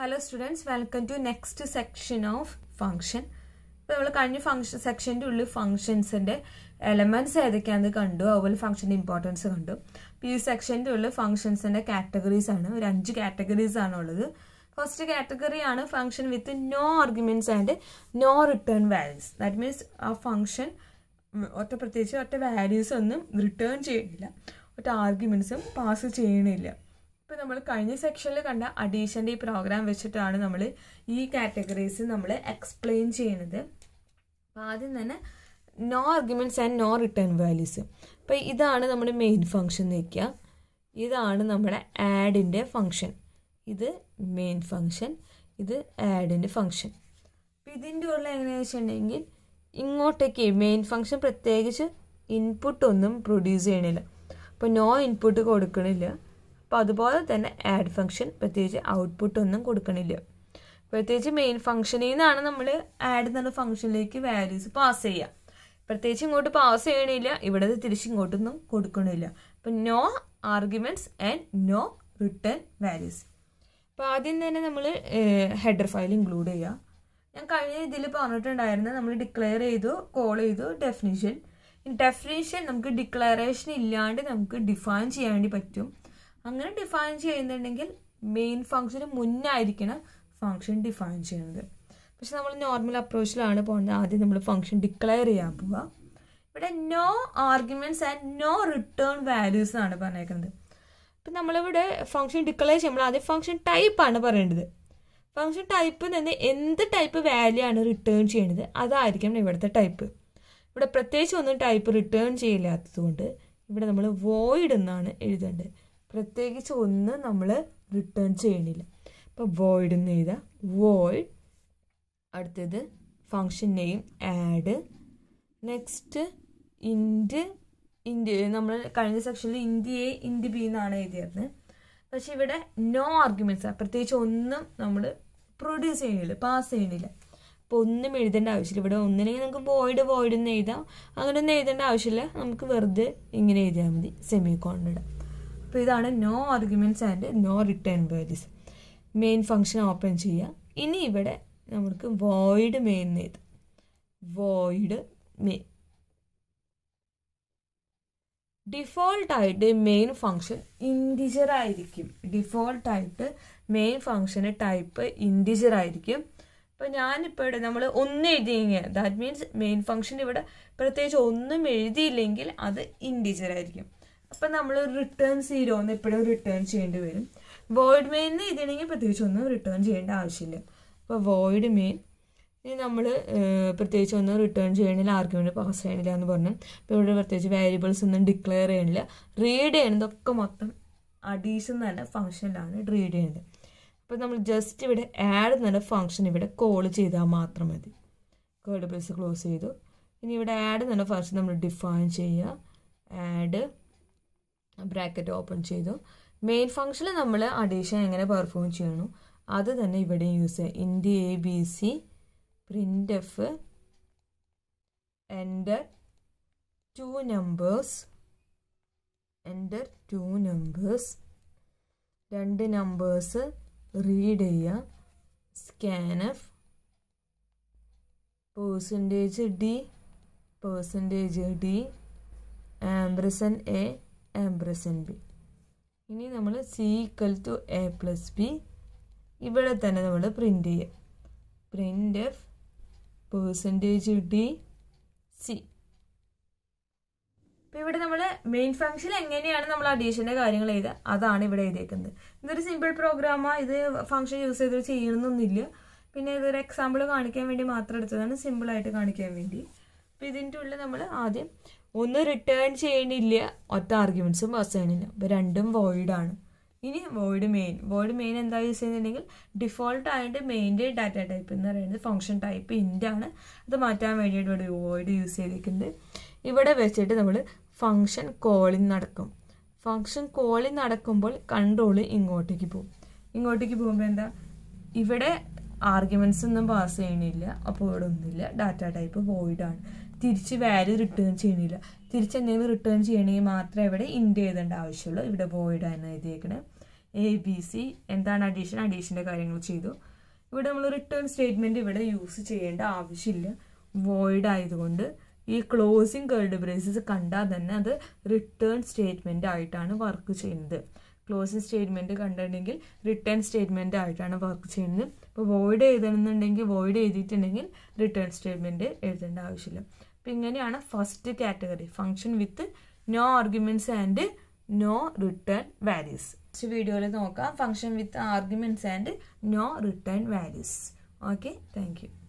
hello students welcome to next section of function ഇപ്പോൾ നമ്മൾ കഴിഞ്ഞ ഫംഗ്ഷൻ സെക്ഷൻ്റെ ഉള്ളിൽ ഫംഗ്ഷൻസിൻ്റെ എലമെൻറ്റ്സ് ഏതൊക്കെയാണെന്ന് കണ്ടു അതുപോലെ ഫംഗ്ഷൻ്റെ ഇമ്പോർട്ടൻസ് കണ്ടു അപ്പോൾ ഈ സെക്ഷൻ്റെ ഉള്ളിൽ ഫംഗ്ഷൻസിൻ്റെ കാറ്റഗറീസ് ആണ് ഒരു അഞ്ച് കാറ്റഗറീസ് ആണ് ഉള്ളത് ഫസ്റ്റ് കാറ്റഗറി ആണ് function with no arguments and no return values that means ആ ഫംഗ്ഷൻ ഒറ്റ പ്രത്യേകിച്ച് ഒറ്റ വാല്യൂസ് ഒന്നും റിട്ടേൺ ചെയ്യണില്ല ഒറ്റ ആർഗ്യുമെൻറ്റ്സും പാസ് ചെയ്യണില്ല ഇപ്പോൾ നമ്മൾ കഴിഞ്ഞ സെക്ഷനിൽ കണ്ട അഡീഷൻ്റെ ഈ പ്രോഗ്രാം വെച്ചിട്ടാണ് നമ്മൾ ഈ കാറ്റഗറീസ് നമ്മൾ എക്സ്പ്ലെയിൻ ചെയ്യുന്നത് അപ്പോൾ ആദ്യം തന്നെ no arguments and no return values അപ്പോൾ ഇതാണ് നമ്മുടെ മെയിൻ ഫംഗ്ഷൻ നിൽക്കുക ഇതാണ് നമ്മുടെ ആഡിൻ്റെ ഫംഗ്ഷൻ ഇത് മെയിൻ ഫംഗ്ഷൻ ഇത് ആഡിൻ്റെ ഫംഗ്ഷൻ അപ്പോൾ ഇതിൻ്റെ ഉള്ള എങ്ങനെയാണെന്ന് വെച്ചിട്ടുണ്ടെങ്കിൽ ഇങ്ങോട്ടേക്ക് മെയിൻ ഫംഗ്ഷൻ പ്രത്യേകിച്ച് ഇൻപുട്ട് ഒന്നും പ്രൊഡ്യൂസ് ചെയ്യണില്ല അപ്പോൾ നോ ഇൻപുട്ട് കൊടുക്കണില്ല അപ്പോൾ അതുപോലെ തന്നെ ആഡ് ഫംഗ്ഷൻ പ്രത്യേകിച്ച് ഔട്ട്പുട്ട് ഒന്നും കൊടുക്കണില്ല പ്രത്യേകിച്ച് മെയിൻ ഫംഗ്ഷനിൽ നിന്നാണ് നമ്മൾ ആഡ് എന്നുള്ള ഫംഗ്ഷനിലേക്ക് വാല്യൂസ് പാസ് ചെയ്യുക പ്രത്യേകിച്ച് ഇങ്ങോട്ട് പാസ് ചെയ്യണില്ല ഇവിടെ തിരിച്ച് ഇങ്ങോട്ടൊന്നും കൊടുക്കണില്ല അപ്പം no arguments and no return values അപ്പോൾ ആദ്യം തന്നെ നമ്മൾ ഹെഡർ ഫയൽ ഇൻക്ലൂഡ് ചെയ്യുക ഞാൻ കഴിഞ്ഞ ഇതിൽ പറഞ്ഞിട്ടുണ്ടായിരുന്നു നമ്മൾ ഡിക്ലെയർ ചെയ്തു കോൾ ചെയ്തു ഡെഫിനിഷൻ ഡെഫിനിഷൻ നമുക്ക് ഡിക്ലറേഷൻ ഇല്ലാണ്ട് നമുക്ക് ഡിഫൈൻ ചെയ്യാൻ വേണ്ടി പറ്റും അങ്ങനെ ഡിഫൈൻ ചെയ്യുന്നുണ്ടെങ്കിൽ മെയിൻ ഫംഗ്ഷന് മുന്നായിരിക്കണം ഫംഗ്ഷൻ ഡിഫൈൻ ചെയ്യുന്നത് പക്ഷെ നമ്മൾ നോർമൽ അപ്രോച്ചിലാണ് പോകുന്നത് ആദ്യം നമ്മൾ ഫംഗ്ഷൻ ഡിക്ലെയർ ചെയ്യാൻ പോവുക ഇവിടെ no arguments and no return values ആണ് പറഞ്ഞേക്കുന്നത് ഇപ്പം നമ്മളിവിടെ ഫംഗ്ഷൻ ഡിക്ലെയർ ചെയ്യുമ്പോൾ ആദ്യം ഫംഗ്ഷൻ ടൈപ്പാണ് പറയേണ്ടത് ഫംഗ്ഷൻ ടൈപ്പ് നിന്ന് എന്ത് ടൈപ്പ് വാല്യൂ ആണ് റിട്ടേൺ ചെയ്യുന്നത് അതായിരിക്കണം ഇവിടുത്തെ ടൈപ്പ് ഇവിടെ പ്രത്യേകിച്ച് ഒന്നും ടൈപ്പ് റിട്ടേൺ ചെയ്യില്ലാത്തത് കൊണ്ട് ഇവിടെ നമ്മൾ വോയിഡ് എന്നാണ് എഴുതേണ്ടത് പ്രത്യേകിച്ച് ഒന്നും നമ്മൾ റിട്ടേൺ ചെയ്യണില്ല അപ്പോൾ വോയിഡ് എന്ന് എഴുതാം വോയിഡ് അടുത്തത് function name add next int int നമ്മൾ കഴിഞ്ഞ സെക്ഷനിൽ ഇൻറ്റ് എ ഇൻറ്റ് ബി എന്നാണ് എഴുതിയത് പക്ഷെ ഇവിടെ നോ ആർഗ്യുമെൻറ്റ്സ് പ്രത്യേകിച്ച് ഒന്നും നമ്മൾ പ്രൊഡ്യൂസ് ചെയ്യണില്ല പാസ് ചെയ്യണില്ല അപ്പോൾ ഒന്നും എഴുതേണ്ട ആവശ്യമില്ല ഇവിടെ ഒന്നിനെങ്കിൽ നമുക്ക് വോയിഡ് വോയിഡ് എന്ന് എഴുതാം അങ്ങനെ ഒന്നും എഴുതേണ്ട ആവശ്യമില്ല നമുക്ക് വെറുതെ ഇങ്ങനെ എഴുതിയാൽ മതി സെമി കോണിടാം അപ്പോൾ ഇതാണ് no arguments and no return values main function open ചെയ്യുക ഇനി ഇവിടെ നമുക്ക് വോയിഡ് മെയിൻ എഴുതാം വോയിഡ് മെയിൻ ഡിഫോൾട്ടായിട്ട് മെയിൻ ഫംഗ്ഷൻ ഇൻറ്റിജർ ആയിരിക്കും ഡിഫോൾട്ടായിട്ട് മെയിൻ ഫംഗ്ഷന് ടൈപ്പ് ഇൻറ്റിജർ ആയിരിക്കും അപ്പോൾ ഞാനിപ്പോൾ ഇവിടെ നമ്മൾ ഒന്ന് എഴുതിയെങ്കിൽ ദാറ്റ് മീൻസ് മെയിൻ ഫംഗ്ഷൻ ഇവിടെ പ്രത്യേകിച്ച് ഒന്നും എഴുതിയില്ലെങ്കിൽ അത് ഇൻറ്റിജർ ആയിരിക്കും അപ്പം നമ്മൾ റിട്ടേൺ സീറോ എന്ന് എപ്പോഴും റിട്ടേൺ ചെയ്യേണ്ടി വരും വോയിഡ് മെയിൻ എഴുതിയെങ്കിൽ പ്രത്യേകിച്ച് ഒന്നും റിട്ടേൺ ചെയ്യേണ്ട ആവശ്യമില്ല അപ്പോൾ വോയിഡ് മെയിൻ ഇനി നമ്മൾ പ്രത്യേകിച്ച് ഒന്നും റിട്ടേൺ ചെയ്യണില്ല ആർഗ്യുമെൻറ്റ് പാസ് ചെയ്യണില്ല എന്ന് പറഞ്ഞു ഇപ്പോൾ ഇവിടെ പ്രത്യേകിച്ച് വേരിയബിൾസ് ഒന്നും ഡിക്ലെയർ ചെയ്യണില്ല റീഡ് ചെയ്യണതൊക്കെ മൊത്തം അഡീഷൻ തന്നെ ഫംഗ്ഷനിലാണ് റീഡ് ചെയ്യുന്നത് അപ്പോൾ നമ്മൾ ജസ്റ്റ് ഇവിടെ ആഡ് എന്നുള്ള ഫംഗ്ഷൻ ഇവിടെ കോൾ ചെയ്താൽ മാത്രം മതി കേർഡ് ബ്രേസ് ക്ലോസ് ചെയ്തു ഇനി ഇവിടെ ആഡ് എന്നുള്ള ഫംഗ്ഷൻ നമ്മൾ ഡിഫൈൻ ചെയ്യുക ആഡ് ബ്രാക്കറ്റ് ഓപ്പൺ ചെയ്തു മെയിൻ ഫംഗ്ഷനിൽ നമ്മൾ അഡീഷൻ എങ്ങനെ പെർഫോം ചെയ്യണു അത് തന്നെ ഇവിടെ യൂസ് ചെയ്യുക int a b c print f enter two numbers enter two numbers രണ്ട് നമ്പേഴ്സ് റീഡ് ചെയ്യുക scan f percentage d percentage d ampersand a ampersand b ഇനി നമ്മൾ c equal to a plus b ഇവിടെ തന്നെ നമ്മൾ print ചെയ്യുക print f percentage d c അപ്പോൾ ഇവിടെ നമ്മൾ മെയിൻ ഫംഗ്ഷൻ എങ്ങനെയാണ് നമ്മൾ അഡീഷൻ്റെ കാര്യങ്ങൾ എഴുതുക അതാണ് ഇവിടെ എഴുതിയേക്കുന്നത് ഇതൊരു സിമ്പിൾ പ്രോഗ്രാമാണ് ഇത് ഫംഗ്ഷൻ യൂസ് ചെയ്ത് ചെയ്യണമെന്നൊന്നുമില്ല പിന്നെ ഇതൊരു എക്സാമ്പിൾ കാണിക്കാൻ വേണ്ടി മാത്രം എടുത്തതാണ് സിമ്പിളായിട്ട് കാണിക്കാൻ വേണ്ടി അപ്പോൾ ഇതിൻ്റെ ഉള്ളിൽ നമ്മൾ ആദ്യം ഒന്ന് റിട്ടേൺ ചെയ്യണില്ല ഒറ്റ ആർഗ്യുമെൻറ്റ്സും പാസ് ചെയ്യണില്ല അപ്പോൾ രണ്ടും വോയിഡാണ് ഇനി വോയിഡ് മെയിൻ വോയിഡ് മെയിൻ എന്താ യൂസ് ചെയ്യുന്നുണ്ടെങ്കിൽ ഡിഫോൾട്ട് ആയിട്ട് മെയിൻ്റെ ഡാറ്റ ടൈപ്പ് എന്ന് പറയുന്നത് ഫംഗ്ഷൻ ടൈപ്പ് ഇൻ്റ് ആണ് അത് മാറ്റാൻ വേണ്ടിയിട്ട് ഇവിടെ വോയിഡ് യൂസ് ചെയ്തിരിക്കുന്നത് ഇവിടെ വെച്ചിട്ട് നമ്മൾ ഫംഗ്ഷൻ കോളിംഗ് നടക്കും ഫംഗ്ഷൻ കോളിംഗ് നടക്കുമ്പോൾ കൺട്രോൾ ഇങ്ങോട്ടേക്ക് പോകും ഇങ്ങോട്ടേക്ക് പോകുമ്പോൾ എന്താ ഇവിടെ ആർഗ്യുമെൻറ്റ്സ് ഒന്നും പാസ് ചെയ്യണില്ല അപ്പോൾ ഇവിടെ ഒന്നുമില്ല ഡാറ്റ ടൈപ്പ് വോയിഡ് ആണ് തിരിച്ച് വാല്യൂ റിട്ടേൺ ചെയ്യണില്ല തിരിച്ച് എന്തെങ്കിലും റിട്ടേൺ ചെയ്യണമെങ്കിൽ മാത്രമേ ഇവിടെ ഇൻഡ് എഴുതേണ്ട ആവശ്യമുള്ളൂ ഇവിടെ വോയിഡ് ആണ് എഴുതിയേക്കണേ എ ബി സി എന്താണ് അഡീഷൻ അഡീഷൻ്റെ കാര്യങ്ങൾ ചെയ്തു ഇവിടെ നമ്മൾ റിട്ടേൺ സ്റ്റേറ്റ്മെന്റ് ഇവിടെ യൂസ് ചെയ്യേണ്ട ആവശ്യമില്ല വോയിഡ് ആയതുകൊണ്ട് ഈ ക്ലോസിങ് കേൾഡ് ബ്രേസസ് കണ്ടാൽ തന്നെ അത് റിട്ടേൺ സ്റ്റേറ്റ്മെന്റ് ആയിട്ടാണ് വർക്ക് ചെയ്യുന്നത് ക്ലോസിങ് സ്റ്റേറ്റ്മെന്റ് കണ്ടിട്ടുണ്ടെങ്കിൽ റിട്ടേൺ സ്റ്റേറ്റ്മെന്റ് ആയിട്ടാണ് വർക്ക് ചെയ്യുന്നത് ഇപ്പോൾ വോയിഡ് എഴുതണമെന്നുണ്ടെങ്കിൽ വോയിഡ് എഴുതിയിട്ടുണ്ടെങ്കിൽ റിട്ടേൺ സ്റ്റേറ്റ്മെന്റ് എഴുതേണ്ട ആവശ്യമില്ല അപ്പം ഇങ്ങനെയാണ് first category function with no arguments and no return values next വീഡിയോയിൽ നോക്കാം function with arguments and no return values okay thank U